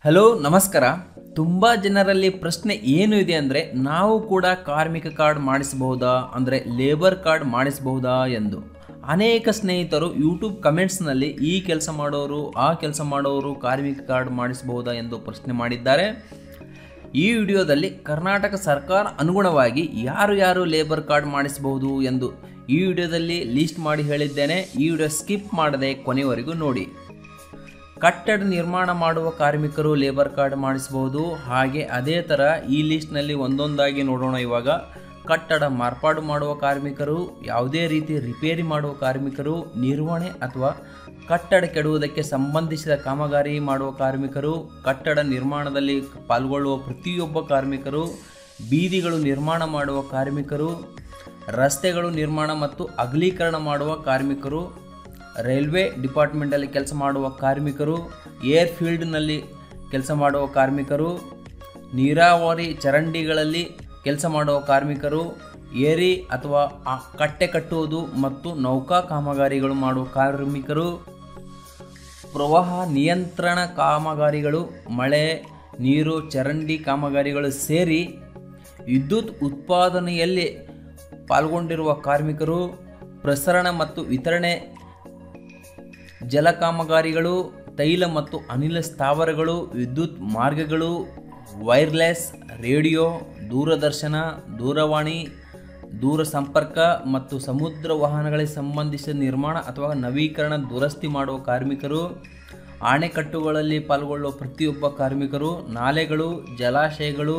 hello ನಮಸ್ಕಾರ ತುಂಬ ಜನರಲ್ಲಿ ಪ್ರಶ್ನೆ ಏನು ಇದೆ ಅಂದರೆ ನಾವು ಕೂಡ ಕಾರ್ಮಿಕ ಕಾರ್ಡ್ ಮಾಡಿಸಬಹುದಾ ಅಂದರೆ ಲೇಬರ್ ಕಾರ್ಡ್ ಮಾಡಿಸಬಹುದಾ ಎಂದು ಅನೇಕ ಸ್ನೇಹಿತರು ಯೂಟ್ಯೂಬ್ ಕಮೆಂಟ್ಸ್ನಲ್ಲಿ ಈ ಕೆಲಸ ಮಾಡೋರು ಆ ಕೆಲಸ ಮಾಡೋರು ಕಾರ್ಮಿಕ ಕಾರ್ಡ್ ಮಾಡಿಸಬಹುದಾ ಎಂದು ಪ್ರಶ್ನೆ ಮಾಡಿದ್ದಾರೆ ಈ ವಿಡಿಯೋದಲ್ಲಿ ಕರ್ನಾಟಕ ಸರ್ಕಾರ ಅನುಗುಣವಾಗಿ ಯಾರು ಯಾರು ಲೇಬರ್ ಕಾರ್ಡ್ ಮಾಡಿಸಬಹುದು ಎಂದು ಈ ವಿಡಿಯೋದಲ್ಲಿ ಲೀಸ್ಟ್ ಮಾಡಿ ಹೇಳಿದ್ದೇನೆ ಈ ವಿಡಿಯೋ ಸ್ಕಿಪ್ ಮಾಡದೆ ಕೊನೆವರೆಗೂ ನೋಡಿ ಕಟ್ಟಡ ನಿರ್ಮಾಣ ಮಾಡುವ ಕಾರ್ಮಿಕರು ಲೇಬರ್ ಕಾರ್ಡ್ ಮಾಡಿಸಬಹುದು ಹಾಗೆ ಅದೇ ಥರ ಈ ಲಿಸ್ಟ್ನಲ್ಲಿ ಒಂದೊಂದಾಗಿ ನೋಡೋಣ ಇವಾಗ ಕಟ್ಟಡ ಮಾರ್ಪಾಡು ಮಾಡುವ ಕಾರ್ಮಿಕರು ಯಾವುದೇ ರೀತಿ ರಿಪೇರಿ ಮಾಡುವ ಕಾರ್ಮಿಕರು ನಿರ್ವಹಣೆ ಅಥವಾ ಕಟ್ಟಡ ಕೆಡುವುದಕ್ಕೆ ಸಂಬಂಧಿಸಿದ ಕಾಮಗಾರಿ ಮಾಡುವ ಕಾರ್ಮಿಕರು ಕಟ್ಟಡ ನಿರ್ಮಾಣದಲ್ಲಿ ಪಾಲ್ಗೊಳ್ಳುವ ಪ್ರತಿಯೊಬ್ಬ ಕಾರ್ಮಿಕರು ಬೀದಿಗಳು ನಿರ್ಮಾಣ ಮಾಡುವ ಕಾರ್ಮಿಕರು ರಸ್ತೆಗಳು ನಿರ್ಮಾಣ ಮತ್ತು ಅಗಲೀಕರಣ ಮಾಡುವ ಕಾರ್ಮಿಕರು ರೈಲ್ವೆ ಡಿಪಾರ್ಟ್ಮೆಂಟಲ್ಲಿ ಕೆಲಸ ಮಾಡುವ ಕಾರ್ಮಿಕರು ಏರ್ ಫೀಲ್ಡ್ನಲ್ಲಿ ಕೆಲಸ ಮಾಡುವ ಕಾರ್ಮಿಕರು ನೀರಾವರಿ ಚರಂಡಿಗಳಲ್ಲಿ ಕೆಲಸ ಮಾಡುವ ಕಾರ್ಮಿಕರು ಏರಿ ಅಥವಾ ಆ ಕಟ್ಟೆ ಕಟ್ಟುವುದು ಮತ್ತು ನೌಕಾ ಕಾಮಗಾರಿಗಳು ಮಾಡುವ ಕಾರ್ಮಿಕರು ಪ್ರವಾಹ ನಿಯಂತ್ರಣ ಕಾಮಗಾರಿಗಳು ಮಳೆ ನೀರು ಚರಂಡಿ ಕಾಮಗಾರಿಗಳು ಸೇರಿ ವಿದ್ಯುತ್ ಉತ್ಪಾದನೆಯಲ್ಲಿ ಪಾಲ್ಗೊಂಡಿರುವ ಕಾರ್ಮಿಕರು ಪ್ರಸರಣ ಮತ್ತು ವಿತರಣೆ ಜಲ ಕಾಮಗಾರಿಗಳು ತೈಲ ಮತ್ತು ಅನಿಲ ಸ್ಥಾವರಗಳು ವಿದ್ಯುತ್ ಮಾರ್ಗಗಳು ವೈರ್ಲೆಸ್ ರೇಡಿಯೋ ದೂರದರ್ಶನ ದೂರವಾಣಿ ದೂರ ಸಂಪರ್ಕ ಮತ್ತು ಸಮುದ್ರ ವಾಹನಗಳಿಗೆ ಸಂಬಂಧಿಸಿದ ನಿರ್ಮಾಣ ಅಥವಾ ನವೀಕರಣ ದುರಸ್ತಿ ಮಾಡುವ ಕಾರ್ಮಿಕರು ಅಣೆಕಟ್ಟುಗಳಲ್ಲಿ ಪಾಲ್ಗೊಳ್ಳುವ ಪ್ರತಿಯೊಬ್ಬ ಕಾರ್ಮಿಕರು ನಾಲೆಗಳು ಜಲಾಶಯಗಳು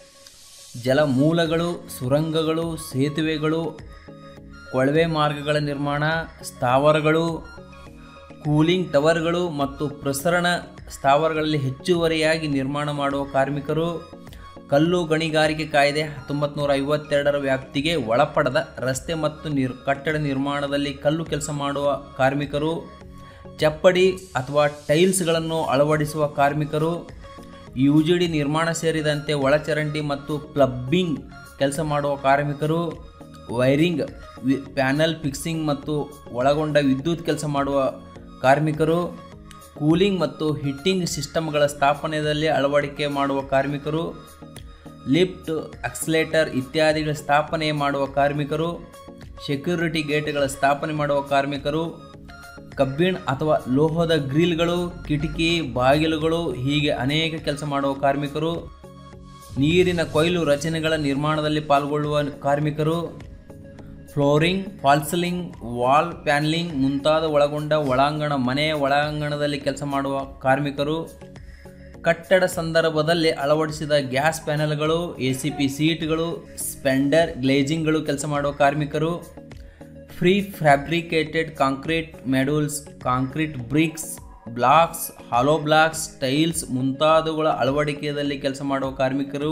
ಜಲಮೂಲಗಳು ಸುರಂಗಗಳು ಸೇತುವೆಗಳು ಕೊಳವೆ ಮಾರ್ಗಗಳ ನಿರ್ಮಾಣ ಸ್ಥಾವರಗಳು ಕೂಲಿಂಗ್ ಟವರ್ಗಳು ಮತ್ತು ಪ್ರಸರಣ ಸ್ಥಾವರಗಳಲ್ಲಿ ಹೆಚ್ಚುವರಿಯಾಗಿ ನಿರ್ಮಾಣ ಮಾಡುವ ಕಾರ್ಮಿಕರು ಕಲ್ಲು ಗಣಿಗಾರಿಕೆ ಕಾಯ್ದೆ ಹತ್ತೊಂಬತ್ತು ನೂರ ಐವತ್ತೆರಡರ ವ್ಯಾಪ್ತಿಗೆ ಒಳಪಡದ ರಸ್ತೆ ಮತ್ತು ನಿರ್ ಕಟ್ಟಡ ನಿರ್ಮಾಣದಲ್ಲಿ ಕಲ್ಲು ಕೆಲಸ ಮಾಡುವ ಕಾರ್ಮಿಕರು ಚಪ್ಪಡಿ ಅಥವಾ ಟೈಲ್ಸ್ಗಳನ್ನು ಅಳವಡಿಸುವ ಕಾರ್ಮಿಕರು ಯು ಜಿ ಡಿ ನಿರ್ಮಾಣ ಸೇರಿದಂತೆ ಒಳಚರಂಡಿ ಮತ್ತು ಪ್ಲಬ್ಬಿಂಗ್ ಕೆಲಸ ಮಾಡುವ ಕಾರ್ಮಿಕರು ವೈರಿಂಗ್ ವಿ ಪ್ಯಾನಲ್ ಫಿಕ್ಸಿಂಗ್ ಮತ್ತು ಒಳಗೊಂಡ ವಿದ್ಯುತ್ ಕೆಲಸ ಮಾಡುವ ಕಾರ್ಮಿಕರು ಕೂಲಿಂಗ್ ಮತ್ತು ಹಿಟ್ಟಿಂಗ್ ಸಿಸ್ಟಮ್ಗಳ ಸ್ಥಾಪನೆಯಲ್ಲಿ ಅಳವಡಿಕೆ ಮಾಡುವ ಕಾರ್ಮಿಕರು ಲಿಫ್ಟ್ ಅಕ್ಸ್ಲೇಟರ್ ಇತ್ಯಾದಿಗಳ ಸ್ಥಾಪನೆ ಮಾಡುವ ಕಾರ್ಮಿಕರು ಸೆಕ್ಯೂರಿಟಿ ಗೇಟ್ಗಳ ಸ್ಥಾಪನೆ ಮಾಡುವ ಕಾರ್ಮಿಕರು ಕಬ್ಬಿಣ ಅಥವಾ ಲೋಹದ ಗ್ರಿಲ್ಗಳು ಕಿಟಕಿ ಬಾಗಿಲುಗಳು ಹೀಗೆ ಅನೇಕ ಕೆಲಸ ಮಾಡುವ ಕಾರ್ಮಿಕರು ನೀರಿನ ಕೊಯ್ಲು ರಚನೆಗಳ ನಿರ್ಮಾಣದಲ್ಲಿ ಪಾಲ್ಗೊಳ್ಳುವ ಕಾರ್ಮಿಕರು ಫ್ಲೋರಿಂಗ್ ಫಾಲ್ಸಲಿಂಗ್ ವಾಲ್ ಪ್ಯಾನ್ಲಿಂಗ್ ಮುಂತಾದ ಒಳಗೊಂಡ ಒಳಾಂಗಣ ಮನೆಯ ಒಳಾಂಗಣದಲ್ಲಿ ಕೆಲಸ ಮಾಡುವ ಕಾರ್ಮಿಕರು ಕಟ್ಟಡ ಸಂದರ್ಭದಲ್ಲಿ ಅಳವಡಿಸಿದ ಗ್ಯಾಸ್ ಪ್ಯಾನೆಲ್ಗಳು ಎ ಸಿ ಪಿ ಸೀಟ್ಗಳು ಸ್ಪೆಂಡರ್ ಗ್ಲೇಜಿಂಗ್ಗಳು ಕೆಲಸ ಮಾಡುವ ಕಾರ್ಮಿಕರು prefabricated concrete modules concrete bricks blocks hollow blocks tiles ಮುಂತಾದವುಗಳ ಅಳವಡಿಕೆಯಲ್ಲಿ ಕೆಲಸ ಮಾಡುವ ಕಾರ್ಮಿಕರು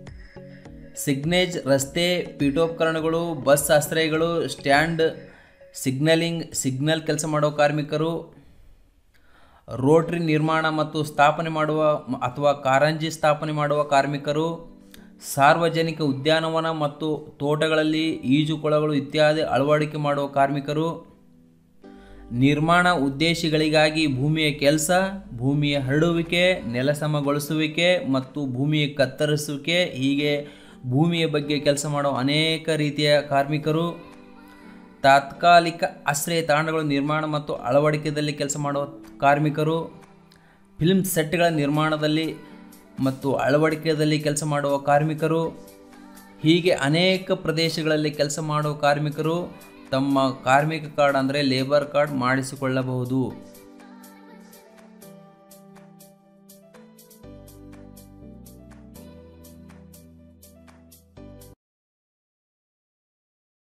ಸಿಗ್ನೇಜ್ ರಸ್ತೆ ಪೀಠೋಪಕರಣಗಳು ಬಸ್ ಆಶ್ರಯಗಳು ಸ್ಟ್ಯಾಂಡ್ ಸಿಗ್ನಲಿಂಗ್ ಸಿಗ್ನಲ್ ಕೆಲಸ ಮಾಡುವ ಕಾರ್ಮಿಕರು ರೋಟ್ರಿ ನಿರ್ಮಾಣ ಮತ್ತು ಸ್ಥಾಪನೆ ಮಾಡುವ ಅಥವಾ ಕಾರಂಜಿ ಸ್ಥಾಪನೆ ಮಾಡುವ ಕಾರ್ಮಿಕರು ಸಾರ್ವಜನಿಕ ಉದ್ಯಾನವನ ಮತ್ತು ತೋಟಗಳಲ್ಲಿ ಈಜುಕೊಳಗಳು ಇತ್ಯಾದಿ ಅಳವಡಿಕೆ ಮಾಡುವ ಕಾರ್ಮಿಕರು ನಿರ್ಮಾಣ ಉದ್ದೇಶಗಳಿಗಾಗಿ ಭೂಮಿಯ ಕೆಲಸ ಭೂಮಿಯ ಹರಡುವಿಕೆ ನೆಲಸಮಗೊಳಿಸುವಿಕೆ ಮತ್ತು ಭೂಮಿಯ ಕತ್ತರಿಸುವಿಕೆ ಹೀಗೆ ಭೂಮಿಯ ಬಗ್ಗೆ ಕೆಲಸ ಮಾಡುವ ಅನೇಕ ರೀತಿಯ ಕಾರ್ಮಿಕರು ತಾತ್ಕಾಲಿಕ ಆಶ್ರಯ ತಾಣಗಳ ನಿರ್ಮಾಣ ಮತ್ತು ಅಳವಡಿಕೆಯಲ್ಲಿ ಕೆಲಸ ಮಾಡುವ ಕಾರ್ಮಿಕರು ಫಿಲ್ಮ್ ಸೆಟ್ಗಳ ನಿರ್ಮಾಣದಲ್ಲಿ ಮತ್ತು ಅಳವಡಿಕೆಯಲ್ಲಿ ಕೆಲಸ ಮಾಡುವ ಕಾರ್ಮಿಕರು ಹೀಗೆ ಅನೇಕ ಪ್ರದೇಶಗಳಲ್ಲಿ ಕೆಲಸ ಮಾಡುವ ಕಾರ್ಮಿಕರು ತಮ್ಮ ಕಾರ್ಮಿಕ ಕಾರ್ಡ್ ಅಂದರೆ ಲೇಬರ್ ಕಾರ್ಡ್ ಮಾಡಿಸಿಕೊಳ್ಳಬಹುದು